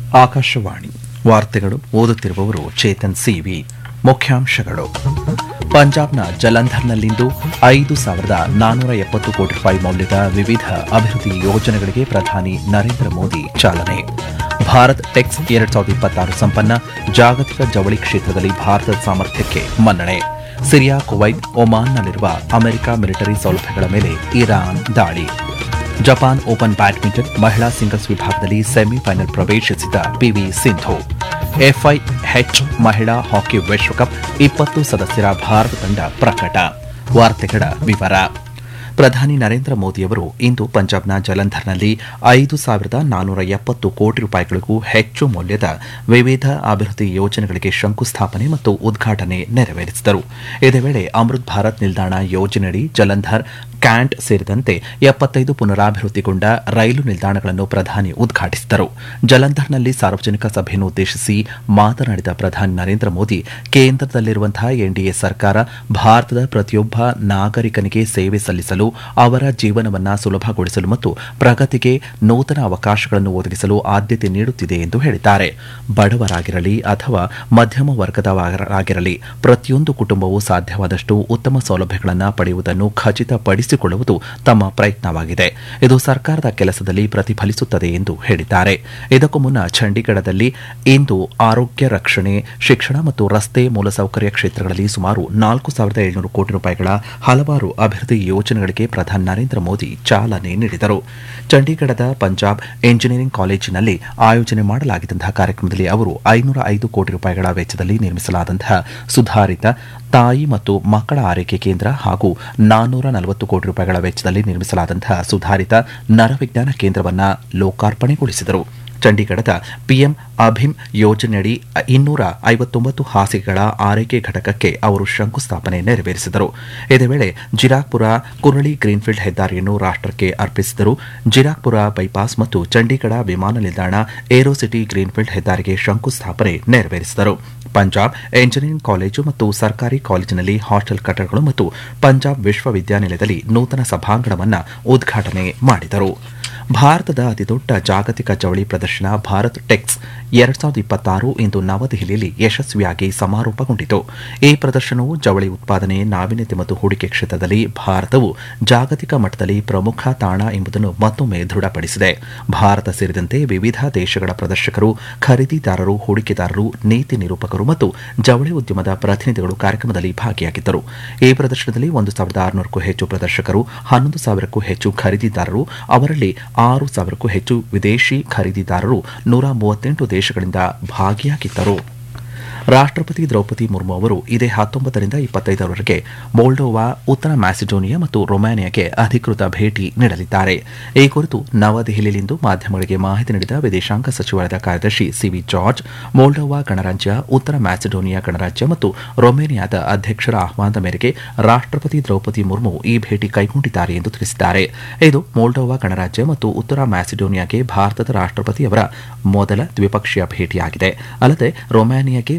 ಆಕಾಶವಾಣಿ ವಾರ್ತೆಗಳು ಓದುತ್ತಿರುವವರು ಚೇತನ್ ಸಿವಿ ಮುಖ್ಯಾಂಶಗಳು ಪಂಜಾಬ್ನ ಜಲಂಧರ್ನಲ್ಲಿಂದು ಐದು ಸಾವಿರದ ನಾನ್ನೂರ ಎಪ್ಪತ್ತು ಕೋಟಿ ರೂಪಾಯಿ ಮೌಲ್ಯದ ವಿವಿಧ ಅಭಿವೃದ್ಧಿ ಯೋಜನೆಗಳಿಗೆ ಪ್ರಧಾನಿ ನರೇಂದ್ರ ಮೋದಿ ಚಾಲನೆ ಭಾರತ್ ಟೆಕ್ಸ್ ಎರಡ್ ಸಾವಿರದ ಇಪ್ಪತ್ತಾರು ಸಂಪನ್ನ ಜಾಗತಿಕ ಜವಳಿ ಕ್ಷೇತ್ರದಲ್ಲಿ ಭಾರತದ ಸಾಮರ್ಥ್ಯಕ್ಕೆ ಮನ್ನಣೆ ಸಿರಿಯಾ ಕುವೈತ್ ಒಮಾನ್ನಲ್ಲಿರುವ ಅಮೆರಿಕ ಮಿಲಿಟರಿ ಸೌಲಭ್ಯಗಳ ಮೇಲೆ ಇರಾನ್ ದಾಳಿ ಜಪಾನ್ ಓಪನ್ ಬ್ಯಾಡ್ಮಿಂಟನ್ ಮಹಿಳಾ ಸಿಂಗಲ್ಸ್ ವಿಭಾಗದಲ್ಲಿ ಸೆಮಿಫೈನಲ್ ಪ್ರವೇಶಿಸಿದ ಪಿವಿ ಸಿಂಧು ಎಫ್ಐಎಚ್ ಮಹಿಳಾ ಹಾಕಿ ವಿಶ್ವಕಪ್ ಇಪ್ಪತ್ತು ಸದಸ್ಯರ ಭಾರತ ತಂಡ ಪ್ರಕಟ ವಾರ್ತೆಗಳ ವಿವರ ಪ್ರಧಾನಿ ನರೇಂದ್ರ ಮೋದಿಯವರು ಇಂದು ಪಂಜಾಬ್ನ ಜಲಂಧರ್ನಲ್ಲಿ ಐದು ಸಾವಿರದ ನಾನ್ನೂರ ಎಪ್ಪತ್ತು ಕೋಟಿ ರೂಪಾಯಿಗಳಿಗೂ ಹೆಚ್ಚು ಮೌಲ್ಯದ ವಿವಿಧ ಅಭಿವೃದ್ಧಿ ಯೋಜನೆಗಳಿಗೆ ಶಂಕುಸ್ಥಾಪನೆ ಮತ್ತು ಉದ್ಘಾಟನೆ ನೆರವೇರಿಸಿದರು ಇದೇ ವೇಳೆ ಅಮೃತ್ ಭಾರತ್ ನಿಲ್ದಾಣ ಯೋಜನೆಯಡಿ ಜಲಂಧರ್ ಕ್ಯಾಂಟ್ ಸೇರಿದಂತೆ ಎಪ್ಪತ್ತೈದು ಪುನರಾಭಿವೃದ್ಧಿಗೊಂಡ ರೈಲು ನಿಲ್ದಾಣಗಳನ್ನು ಪ್ರಧಾನಿ ಉದ್ಘಾಟಿಸಿದರು ಜಲಂಧರ್ನಲ್ಲಿ ಸಾರ್ವಜನಿಕ ಸಭೆಯನ್ನು ಉದ್ದೇಶಿಸಿ ಮಾತನಾಡಿದ ಪ್ರಧಾನಿ ನರೇಂದ್ರ ಮೋದಿ ಕೇಂದ್ರದಲ್ಲಿರುವಂತಹ ಎನ್ಡಿಎ ಸರ್ಕಾರ ಭಾರತದ ಪ್ರತಿಯೊಬ್ಬ ನಾಗರಿಕನಿಗೆ ಸೇವೆ ಸಲ್ಲಿಸಲು ಅವರ ಜೀವನವನ್ನು ಸುಲಭಗೊಳಿಸಲು ಮತ್ತು ಪ್ರಗತಿಗೆ ನೂತನ ಅವಕಾಶಗಳನ್ನು ಒದಗಿಸಲು ಆದ್ಯತೆ ನೀಡುತ್ತಿದೆ ಎಂದು ಹೇಳಿದ್ದಾರೆ ಬಡವರಾಗಿರಲಿ ಅಥವಾ ಮಧ್ಯಮ ವರ್ಗದವರಾಗಿರಲಿ ಪ್ರತಿಯೊಂದು ಕುಟುಂಬವೂ ಸಾಧ್ಯವಾದಷ್ಟು ಉತ್ತಮ ಸೌಲಭ್ಯಗಳನ್ನು ಪಡೆಯುವುದನ್ನು ಖಚಿತಪಡಿಸಿಕೊಳ್ಳುವುದು ತಮ್ಮ ಪ್ರಯತ್ನವಾಗಿದೆ ಇದು ಸರ್ಕಾರದ ಕೆಲಸದಲ್ಲಿ ಪ್ರತಿಫಲಿಸುತ್ತದೆ ಎಂದು ಹೇಳಿದ್ದಾರೆ ಇದಕ್ಕೂ ಮುನ್ನ ಚಂಡೀಗಢದಲ್ಲಿ ಇಂದು ಆರೋಗ್ಯ ರಕ್ಷಣೆ ಶಿಕ್ಷಣ ಮತ್ತು ರಸ್ತೆ ಮೂಲಸೌಕರ್ಯ ಕ್ಷೇತ್ರಗಳಲ್ಲಿ ಸುಮಾರು ನಾಲ್ಕು ಸಾವಿರದ ಏಳ್ನೂರು ಕೋಟಿ ರೂಪಾಯಿಗಳ ಹಲವಾರು ಅಭಿವೃದ್ಧಿ ಯೋಜನೆಗಳಿಗೆ ಪ್ರಧಾನಿ ನರೇಂದ್ರ ಮೋದಿ ಚಾಲನೆ ನೀಡಿದರು ಚಂಡೀಗಢದ ಪಂಜಾಬ್ ಎಂಜಿನಿಯರಿಂಗ್ ಕಾಲೇಜಿನಲ್ಲಿ ಆಯೋಜನೆ ಮಾಡಲಾಗಿದ್ದಂತಹ ಕಾರ್ಯಕ್ರಮದಲ್ಲಿ ಅವರು ಐನೂರ ಐದು ಕೋಟಿ ರೂಪಾಯಿಗಳ ವೆಚ್ಚದಲ್ಲಿ ನಿರ್ಮಿಸಲಾದಂತಹ ಸುಧಾರಿತ ತಾಯಿ ಮತ್ತು ಮಕ್ಕಳ ಆರೈಕೆ ಕೇಂದ್ರ ಹಾಗೂ ನಾನ್ನೂರ ನಲವತ್ತು ಕೋಟಿ ರೂಪಾಯಿಗಳ ವೆಚ್ಚದಲ್ಲಿ ನಿರ್ಮಿಸಲಾದಂತಹ ಸುಧಾರಿತ ನರವಿಜ್ಞಾನ ಕೇಂದ್ರವನ್ನು ಲೋಕಾರ್ಪಣೆಗೊಳಿಸಿದರು ಚಂಡೀಗಢದ ಪಿಎಂ ಅಭಿಮ್ ಯೋಜನೆಯಡಿ ಇನ್ನೂರ ಐವತ್ತೊಂಬತ್ತು ಹಾಸಿಗೆಗಳ ಆರೈಕೆ ಘಟಕಕ್ಕೆ ಅವರು ಶಂಕುಸ್ಥಾಪನೆ ನೆರವೇರಿಸಿದರು ಇದೇ ವೇಳೆ ಜಿರಾಕ್ಪುರ ಕುರಳಿ ಗ್ರೀನ್ಫೀಲ್ಡ್ ಹೆದ್ದಾರಿಯನ್ನು ರಾಷ್ಟಕ್ಕೆ ಅರ್ಪಿಸಿದರು ಜಿರಾಕ್ಪುರ ಬೈಪಾಸ್ ಮತ್ತು ಚಂಡೀಗಢ ವಿಮಾನ ನಿಲ್ದಾಣ ಏರೋಸಿಟಿ ಗ್ರೀನ್ಫೀಲ್ಡ್ ಹೆದ್ದಾರಿಗೆ ಶಂಕುಸ್ಥಾಪನೆ ನೆರವೇರಿಸಿದರು ಪಂಜಾಬ್ ಎಂಜಿನಿಯರಿಂಗ್ ಕಾಲೇಜು ಮತ್ತು ಸರ್ಕಾರಿ ಕಾಲೇಜಿನಲ್ಲಿ ಹಾಸ್ಟೆಲ್ ಕಟ್ಟಡಗಳು ಮತ್ತು ಪಂಜಾಬ್ ವಿಶ್ವವಿದ್ಯಾನಿಲಯದಲ್ಲಿ ನೂತನ ಸಭಾಂಗಣವನ್ನು ಉದ್ಘಾಟನೆ ಮಾಡಿದರು ಭಾರತದ ಅತಿದೊಡ್ಡ ಜಾಗತಿಕ ಜವಳಿ ಪ್ರದರ್ಶನ ಭಾರತ್ ಟೆಕ್ಸ್ ಎರಡ್ ಸಾವಿರದ ಇಪ್ಪತ್ತಾರು ಇಂದು ನವದೆಹಲಿಯಲ್ಲಿ ಯಶಸ್ವಿಯಾಗಿ ಸಮಾರೋಪಗೊಂಡಿತು ಈ ಪ್ರದರ್ಶನವು ಜವಳಿ ಉತ್ಪಾದನೆ ನಾವೀನ್ಯತೆ ಮತ್ತು ಹೂಡಿಕೆ ಕ್ಷೇತ್ರದಲ್ಲಿ ಭಾರತವು ಜಾಗತಿಕ ಮಟ್ಟದಲ್ಲಿ ಪ್ರಮುಖ ತಾಣ ಎಂಬುದನ್ನು ಮತ್ತೊಮ್ಮೆ ದೃಢಪಡಿಸಿದೆ ಭಾರತ ಸೇರಿದಂತೆ ವಿವಿಧ ದೇಶಗಳ ಪ್ರದರ್ಶಕರು ಖರೀದಿದಾರರು ಹೂಡಿಕೆದಾರರು ನೀತಿ ನಿರೂಪಕರು ಮತ್ತು ಜವಳಿ ಉದ್ಯಮದ ಪ್ರತಿನಿಧಿಗಳು ಕಾರ್ಯಕ್ರಮದಲ್ಲಿ ಭಾಗಿಯಾಗಿದ್ದರು ಈ ಪ್ರದರ್ಶನದಲ್ಲಿ ಒಂದು ಸಾವಿರದ ಆರುನೂರಕ್ಕೂ ಹೆಚ್ಚು ಪ್ರದರ್ಶಕರು ಹನ್ನೊಂದು ಸಾವಿರಕ್ಕೂ ಹೆಚ್ಚು ಖರೀದಿದಾರರು ಅವರಲ್ಲಿ ಆರು ಸಾವಿರಕ್ಕೂ ಹೆಚ್ಚು ವಿದೇಶಿ ಖರೀದಿದಾರರು ನೂರ ಮೂವತ್ತೆಂಟು ದೇಶಗಳಿಂದ ಭಾಗಿಯಾಗಿದ್ದರು ರಾಷ್ಟಪತಿ ದ್ರೌಪದಿ ಮುರ್ಮು ಅವರು ಇದೇ ಹತ್ತೊಂಬತ್ತರಿಂದ ಇಪ್ಪತ್ತೈದರವರೆಗೆ ಮೋಲ್ಡೋವಾ ಉತ್ತರ ಮ್ಯಾಸಿಡೋನಿಯಾ ಮತ್ತು ರೊಮಾನಿಯಾಗೆ ಅಧಿಕೃತ ಭೇಟಿ ನೀಡಲಿದ್ದಾರೆ ಈ ಕುರಿತು ನವದೆಹಲಿಯಲ್ಲಿಂದು ಮಾಧ್ಯಮಗಳಿಗೆ ಮಾಹಿತಿ ನೀಡಿದ ವಿದೇಶಾಂಗ ಸಚಿವಾಲಯದ ಕಾರ್ಯದರ್ಶಿ ಸಿವಿ ಜಾರ್ಜ್ ಮೋಲ್ಡೋವಾ ಗಣರಾಜ್ಯ ಉತ್ತರ ಮ್ಯಾಸಿಡೋನಿಯಾ ಗಣರಾಜ್ಯ ಮತ್ತು ರೊಮೇನಿಯಾದ ಅಧ್ಯಕ್ಷರ ಆಹ್ವಾನದ ಮೇರೆಗೆ ರಾಷ್ಟಪತಿ ದ್ರೌಪದಿ ಮುರ್ಮು ಈ ಭೇಟಿ ಕೈಗೊಂಡಿದ್ದಾರೆ ಎಂದು ತಿಳಿಸಿದ್ದಾರೆ ಇದು ಮೋಲ್ಡೋವಾ ಗಣರಾಜ್ಯ ಮತ್ತು ಉತ್ತರ ಮ್ಯಾಸಿಡೋನಿಯಾಗೆ ಭಾರತದ ರಾಷ್ಟಪತಿಯವರ ಮೊದಲ ದ್ವಿಪಕ್ಷೀಯ ಭೇಟಿಯಾಗಿದೆ ಅಲ್ಲದೆ ರೊಮಾನಿಯಾಗೆ